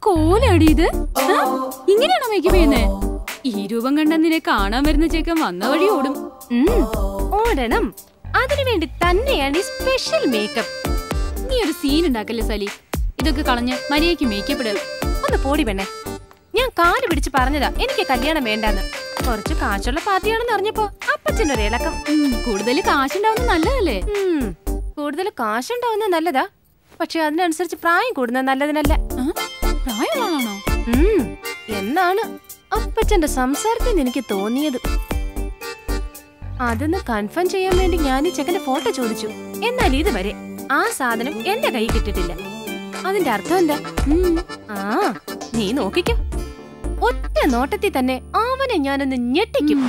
കോലടി ഇത് ആ? ഇങ്ങനെയാണോ മേക്കപ്പ് ചെയ്യുന്നേ ഈ രൂപം കണ്ട നിന്നെ കാണാൻ വരുന്ന ചേക്കൻ വന്ന വഴി ഓടും ഉം, ഓടണം അതിനുവേണ്ടി തന്നെയാണ് ഈ സ്പെഷ്യൽ മേക്കപ്പ് നീ ഒരു സീൻ ഉണ്ടാക്കല്ലേ സലി ഇതൊക്കെ കളഞ്ഞ് മര്യാദയ്ക്ക് മേക്കപ്പ് ഇടുക ഒന്ന് പോടി പെണ്ണെ ഞാൻ കാല് പിടിച്ച് പറഞ്ഞതാ എനിക്ക് കല്യാണം വേണ്ടാന്ന് കുറച്ച് കാശുള്ള പാർട്ടിയാണെന്ന് അറിഞ്ഞപ്പോ അപ്പച്ചനൊരു ഇളക്കം കൂടുതൽ കാശുണ്ടാവുന്ന നല്ലതല്ലേ ഉം, കൂടുതൽ കാശുണ്ടാവുന്ന നല്ലതാ പക്ഷെ അതിനനുസരിച്ച് പ്രായം കൂടുന്നത് നല്ലതിനല്ല ആ? പ്രായമുള്ള ആളാണോ ഉം, എന്നാണ് അപ്പച്ചന്റെ സംസാരത്തിൽ നിന്ന് എനിക്ക് തോന്നിയത് അതൊന്ന് കൺഫേം ചെയ്യാൻ വേണ്ടി ഞാൻ ഈ ചെക്കന്റെ ഫോട്ടോ ചോദിച്ചു എന്നാൽ ഇതുവരെ ആ സാധനം എന്റെ കൈ കിട്ടിട്ടില്ല അതിന്റെ അർത്ഥം എന്താ ഉം. ആ നീ നോക്കിക്കോ ഒറ്റ നോട്ടത്തിൽ തന്നെ അവനെ ഞാനൊന്ന് ഞെട്ടിക്കും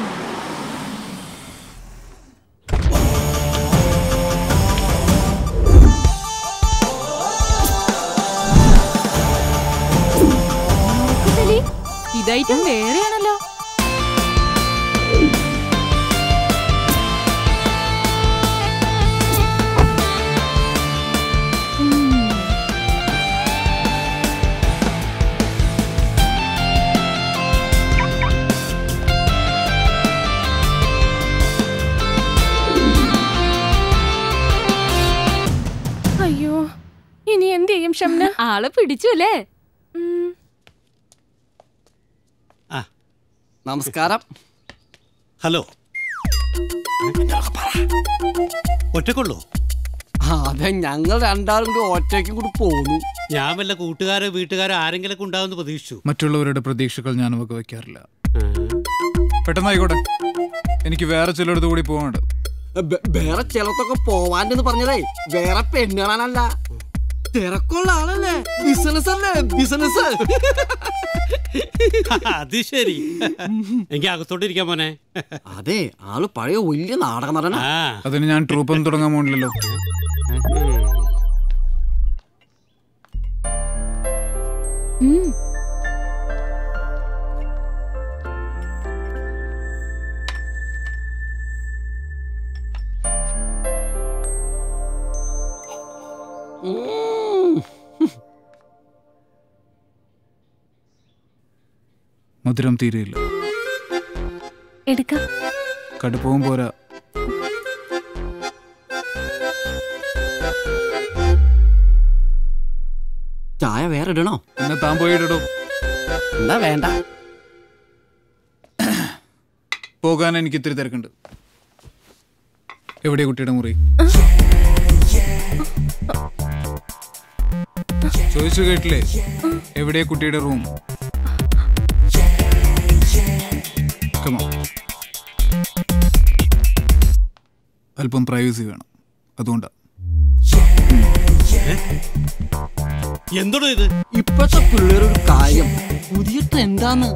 സലി ഇതായിട്ടും വേറെയാണല്ലോ അയ്യോ ഇനി എന്ത് ചെയ്യും ഷംന ആളെ പിടിച്ചു അല്ലേ ഉം, നമസ്കാരം ഹലോ ഒറ്റക്കൊള്ളൂ ആ, അതെ ഞങ്ങൾ രണ്ടാളും കൂടി ഒറ്റയ്ക്കും കൂടി പോന്നു ഞാൻ വല്ല കൂട്ടുകാരോ വീട്ടുകാരോ ആരെങ്കിലൊക്കെ ഉണ്ടാവുമെന്ന് പ്രതീക്ഷിച്ചു മറ്റുള്ളവരുടെ പ്രതീക്ഷകൾ ഞാൻ വക വയ്ക്കാറില്ല പെട്ടെന്നായിക്കോട്ടെ എനിക്ക് വേറെ ചിലയിടത്ത് കൂടി പോകാനുണ്ട് ബെ- വേറെ ചിലത്തൊക്കെ പോവാണ്ടെന്ന് പറഞ്ഞതേ വേറെ പെണ്ണ് കാണാനല്ല തിരക്കുള്ള ആളല്ലേ ബിസിനസ് അല്ലേ ബിസിനസ് അത് ശരി എനിക്ക് അകത്തോട്ടിരിക്കാൻ മോനെ അതെ ആള് പഴയ വലിയ നാടക നടനാ ആ അതിന് ഞാൻ ട്രൂപ്പൊന്നും തുടങ്ങാൻ പോണില്ലല്ലോ ഉം. ഉം. മധുരം തീരെയില്ല എടുക്കാം കടുപ്പവും പോരാ ചായ വേറെ ഇടണോ എന്നെ താൻ പോയിട്ടോ എന്താ വേണ്ട പോകാൻ എനിക്ക് ഇത്തിരി തിരക്കുണ്ട് എവിടെയാ കുട്ടിയുടെ മുറി ചോദിച്ചു കേട്ടില്ലേ എവിടെയാ കുട്ടിയുടെ റൂം കമോ അല്പം പ്രൈവസി വേണം അതുകൊണ്ടാ എന്തോടോ ഇത് ഇപ്പോഴത്തെ പിള്ളേരൊരു കാര്യം പുതിയ ട്രെൻഡാന്ന്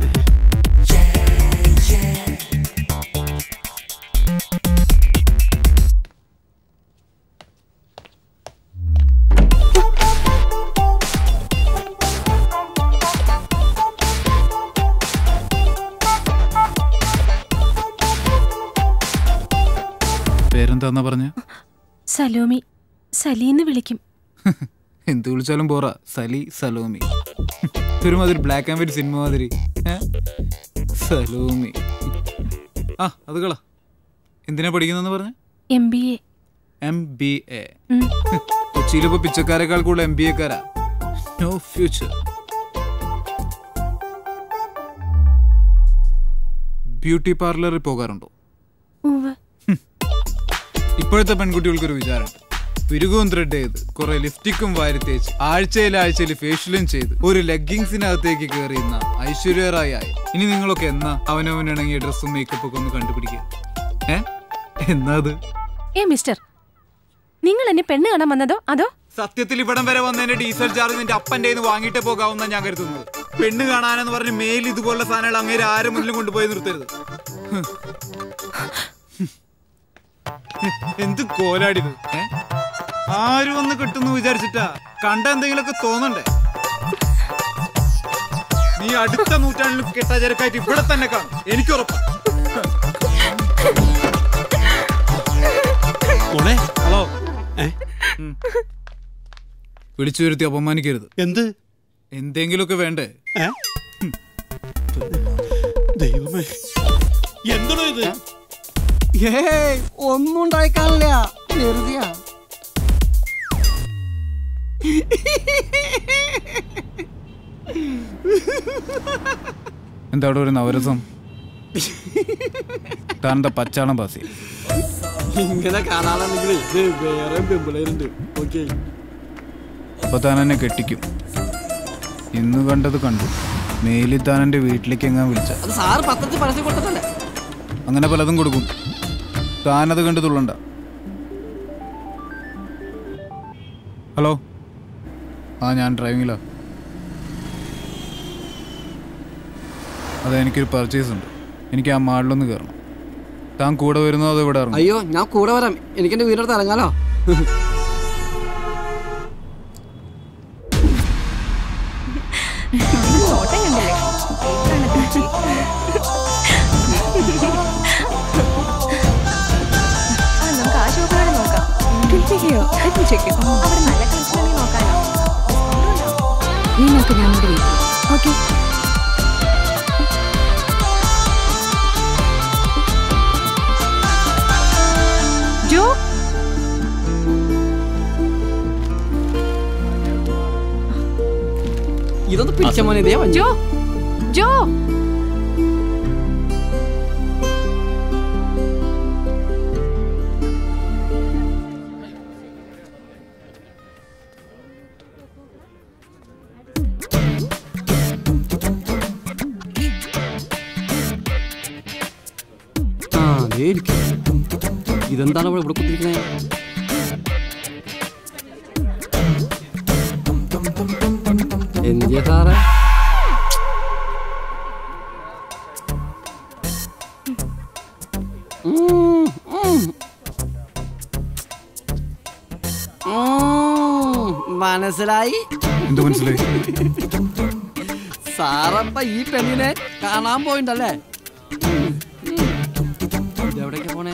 പേരെന്താന്നാ പറഞ്ഞ സലോമി സലീന്ന് വിളിക്കും എന്ത് വിളിച്ചാലും പോറാ സലി സലോമി ഒരുമാതിരി ബ്ലാക്ക് ആൻഡ് വൈറ്റ് സിനിമ മാതിരി ഏ? സലോമി ആ അത് കള എന്തിനാ പഠിക്കുന്നെന്ന് പറഞ്ഞ M B A M B A കൊച്ചിയിലിപ്പോ പിച്ചക്കാരെക്കാൾ കൂടുതൽ എം ബി എക്കാരാ നോ ഫ്യൂച്ചർ ബ്യൂട്ടി പാർലറിൽ പോകാറുണ്ടോ ഉവ്വ് ഇപ്പോഴത്തെ പെൺകുട്ടികൾക്കൊരു വിചാരമുണ്ട് പിരുകവും ത്രെഡ് ചെയ്ത് കുറെ ലിപ്സ്റ്റിക്കും വാരി തേച്ച് ആഴ്ചയിൽ ആഴ്ചയിൽ ഫേഷ്യലും ചെയ്ത് ഒരു ലെഗിങ്സിനകത്തേക്ക് കയറിയുന്ന ഐശ്വര്യറായി ആയി ഇനി നിങ്ങളൊക്കെ എന്നാ അവനവനിണങ്ങിയ ഡ്രസ്സും മേക്കപ്പ് ഒക്കെ ഒന്ന് കണ്ടുപിടിക്കുക ഏ എന്നാ അത് ഏ മിസ്റ്റർ നിങ്ങൾ എന്നെ പെണ്ണ് കാണാൻ വന്നതോ അതോ സത്യത്തിൽ ഇവിടം വരെ വന്നതിന്റെ ഡീസൽ ചാർജ് നിന്റെ അപ്പന്റെ കയ്യിന്ന് വാങ്ങിയിട്ടേ പോകാവുന്ന ഞാൻ കരുതുന്നത് പെണ്ണ് കാണാനെന്ന് പറഞ്ഞ് മേൽ ഇതുപോലുള്ള സാധനങ്ങൾ അങ്ങേര് ആരും മുന്നിലും കൊണ്ടുപോയി നിർത്തരുത് ഹ്. എന്ത് കോലാടിത് ഏ ആരും ഒന്ന് കിട്ടുന്നു വിചാരിച്ചിട്ടാ കണ്ട എന്തെങ്കിലുമൊക്കെ തോന്നണ്ടേ നീ അടുത്ത നൂറ്റാണ്ടിൽ കെട്ടാചരക്കായിട്ട് ഇവിടെ തന്നെ കാണും എനിക്ക് ഉറപ്പാ മോളെ ഹലോ ഏ? വിളിച്ചു വരുത്തി അപമാനിക്കരുത് എന്ത് എന്തെങ്കിലുമൊക്കെ വേണ്ടേ ദൈവമേ എന്താണോ ഇത് ഏയ് ഒന്നും ഉണ്ടായിക്കാനില്ല വെറുതെയാ എന്താ അവിടെ ഒരു നവരസം താനെന്താ പച്ചാളം പാസി ഇങ്ങനെ കാണാനാണെങ്കിൽ ഇത് വേറെ പെമ്പിളേരുണ്ട് ഓക്കെ അപ്പൊ താൻ എന്നെ കെട്ടിക്കും ഇന്ന് കണ്ടത് കണ്ടു മേലിൽ താൻ എൻ്റെ വീട്ടിലേക്ക് എങ്ങാൻ വിളിച്ച അത് സാറ് പത്രത്തിൽ പരസ്യം കൊടുത്തതല്ലേ അങ്ങനെ പലതും കൊടുക്കും താനത് കണ്ട് തുള്ളണ്ട ഹലോ ആ ഞാൻ ഡ്രൈവിങ്ങിലാ അതെ എനിക്കൊരു പർച്ചേസ് ഉണ്ട് എനിക്ക് ആ മാളിലൊന്ന് കയറണം താൻ കൂടെ വരുന്നോ അതോ ഇവിടെ ഇറങ്ങും അയ്യോ ഞാൻ കൂടെ വരാം എനിക്ക് എന്റെ വീടിനടുത്ത് ഇറങ്ങാലോ നമുക്ക് ആ ഷോപ്പിലാണ് നോക്കാം അവിടെ നല്ല കളക്ഷൻ നോക്കാനോ നീ നോക്ക് ഞാൻ അങ്ങോട്ട് വരും ഓക്കെ ജോ ഇതൊന്ന് പിടിച്ച മോനെ ഇതേ വഞ്ചി ജോ ജോ ആ അതേ ഇരിക്കും ഇതെന്താണ് ഇവിടെ ഇവിടെ കുത്തിരിക്കുന്നത് എന്തിയാ സാറേ ഉം, ഉം. ഉം, മനസ്സിലായി എന്ത് മനസ്സിലായി സാറപ്പ ഈ പെണ്ണിനെ കാണാൻ പോയിണ്ടല്ലേ ഇതെവിടേക്കാ പോണേ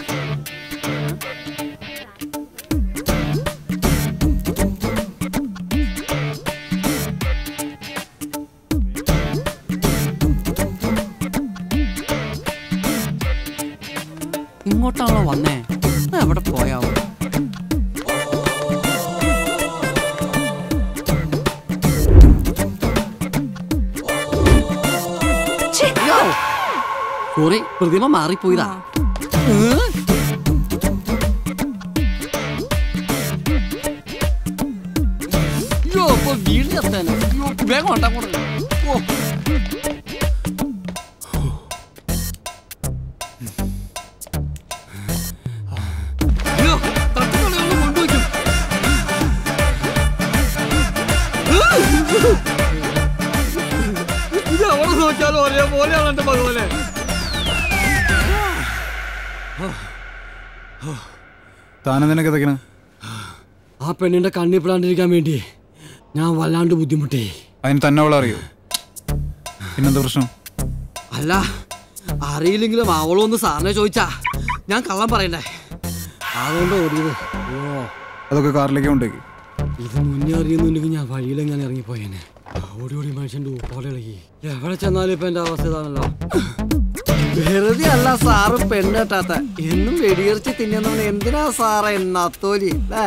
ഇങ്ങോട്ടാണല്ലോ വന്നേ ഇത് എവിടെ പോയാവോ സോറി പ്രതിമ മാറിപ്പോയതാ ഏ? അയ്യോ, ഇപ്പൊ വീട്ടിലെത്താനാ. അയ്യോ, വേഗം കൊണ്ടാ കൊണ്ട്. ഓ. അയ്യോ, തട്ടുകളെ ഒന്ന് കൊണ്ടുവയ്ക്കും. ഇത് എവിടെ നോക്കിയാലും ഒരേപോലെയാണ് എന്റെ ഭഗവാനെ താനെന്തിനൊക്കെ തയ്ക്കണ ആ പെണ്ണിന്റെ കണ്ണിപ്പെടാണ്ടിരിക്കാൻ വേണ്ടി ഞാൻ വല്ലാണ്ട് ബുദ്ധിമുട്ടി അതിന് തന്നെ അവളെ അറിയോ പിന്നെന്താ പ്രശ്നം അല്ല അറിയില്ലെങ്കിലും അവളൊന്ന് സാറിനെ ചോദിച്ചാ ഞാൻ കള്ളം പറയണ്ടേ അതുകൊണ്ട് ഓടിയത് ഓ അതൊക്കെ കാറിലേക്ക് കൊണ്ടേക്ക് ഇത് മുന്നേ അറിയുന്നുണ്ടെങ്കിൽ ഞാൻ വഴിയിലെങ്ങനെ ഇറങ്ങിപ്പോയേനെ ഓടി ഓടി മനുഷ്യന്റെ ഊപ്പാട് ഇളകി എവിടെ ചെന്നാലും ഇപ്പൊ എന്റെ അവസ്ഥ ഇതാണല്ലോ വെറുതെ അല്ല സാറ് പെണ്ണെട്ടാത്ത എന്നും വെടിയിറച്ചി തിന്നുന്നവൻ എന്തിനാ സാറേ നത്തോലി അല്ലേ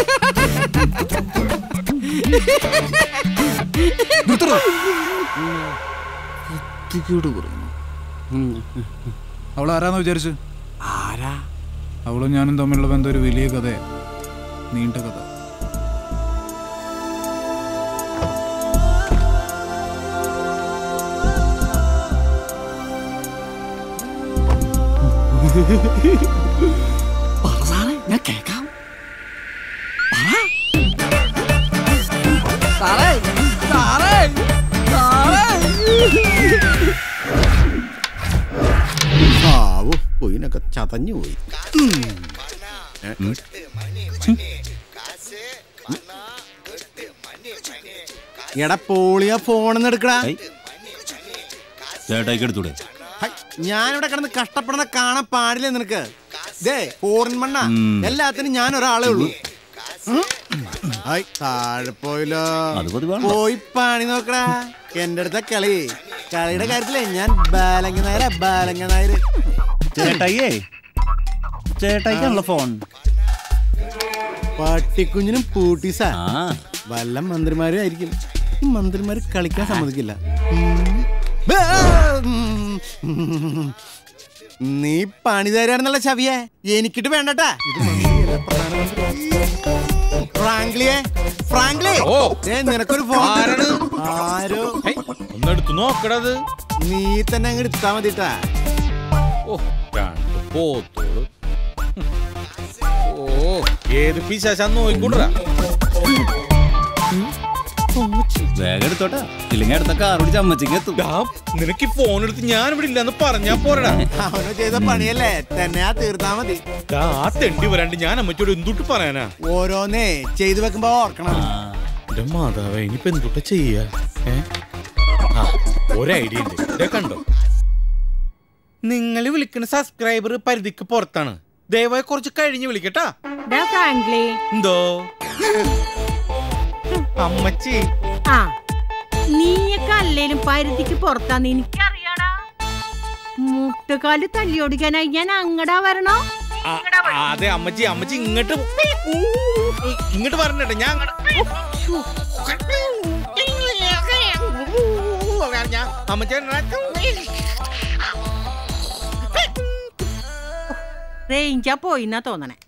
വൃത്തികേട് പറയുന്നു ഉം. അവൾ ആരാന്ന് വിചാരിച്ചു ആരാ അവളും ഞാനും തമ്മിലുള്ള ബന്ധം ഒരു വലിയ കഥയാ നീണ്ട കഥ പറ സാറേ ഞാൻ കേക്കാം പറ സാറേ സാറേ സാറേ ആവോ കൊയിനൊക്കെ ചതഞ്ഞു പോയി എടാ പോളിയ ഫോണെന്ന് എടുക്കടാ ചേട്ടായിക്ക് എടുത്തൂടെ ഹൈ, ഞാനിവിടെ കിടന്ന് കഷ്ടപ്പെടുന്ന കാണാൻ പാടില്ല നിനക്ക് ദേ ഫോറിൻ മണ്ണ എല്ലാത്തിനും ഞാൻ ഒരാളേ ഉള്ളൂ ഹായ് താഴെ പോയില്ലോ അത് പതിവാണല്ലോ. പോയി പണി നോക്കടാ എന്റെ അടുത്ത കളി കളിയുടെ കാര്യത്തിലേ ഞാൻ ബാലങ്ങ നായര ബാലങ്ങ നായര് ചേട്ടായിയേ ചേട്ടായിക്കാണല്ലോ ഫോൺ പട്ടിക്കുഞ്ഞിനും പൂട്ടീസാ ആ വല്ല മന്ത്രിമാരും ആയിരിക്കും ഈ മന്ത്രിമാര് കളിക്കാൻ സമ്മതിക്കില്ല ഉം. ബേ, ഉം. നീ പണി തരാണെന്നുള്ള ചവിയെ എനിക്കിട്ട് വേണ്ടട്ടാ ഇത് മന്ത്രിയല്ല, പ്രധാനമന്ത്രി. ഫ്രാങ്ക്ലിയെ ഫ്രാങ്ക്ലി ഓ. ദേ, നിനക്കൊരു ഫോൺ ആരാണ്? ആരോ ഹേയ്, ഒന്നെടുത്ത് നോക്കടത് നീ തന്നെ അങ്ങ് എടുത്താ മതിട്ടാ ഓ രണ്ട് പോത്തോള് ഓ ഏത് പിശാശാന്ന് നോക്കിക്കൊണ്ടുവരാ വേഗം എടുത്തോട്ടാ ഇല്ലെങ്കിൽ അടുത്ത കാർ പിടിച്ച് അമ്മച്ചിക്ക് എത്തും നിനക്ക് ഈ ഫോൺ എടുത്ത് ഞാൻ ഇവിടെ ഇല്ലെന്ന് പറഞ്ഞാ പോരടാ അവന് ചെയ്ത പണിയല്ലേ തന്നെ ആ തീർത്താ മതി ദാ, ആ തെണ്ടി വരാണ്ട് ഞാൻ അമ്മച്ചോട് എന്തുട്ട് പറയാനാ ഓരോന്നേ ചെയ്തു വെക്കുമ്പോ ഓർക്കണം എന്റെ മാതാവേ ഇനിയിപ്പോ എന്തുട്ട ചെയ്യാ ഏ? ആ, ഒരു ഐഡിയ ഉണ്ട് ദേ കണ്ടോ നിങ്ങൾ വിളിക്കുന്ന സബ്സ്ക്രൈബർ പരിധിക്ക് പുറത്താണ് ദയവായി കുറച്ച് കഴിഞ്ഞ് വിളിക്കട്ടാ ഫ്രാങ്ക്ലി എന്തോ അമ്മച്ചി ആ നീയൊക്കെ അല്ലേലും പരിധിക്ക് പുറത്താന്ന് എനിക്കറിയാടാ മുട്ടുകാല് തല്ലിയോടിക്കാനായി ഞാൻ അങ്ങടാ വരണോ ആ, ആ, അതെ അമ്മച്ചി അമ്മച്ചി ഇങ്ങോട്ട് ഇങ്ങോട്ട് പറഞ്ഞിട്ടെ ഞാൻ അങ്ങട് ഞാൻ അമ്മച്ചി റേഞ്ചാ പോയിന്നാ തോന്നണേ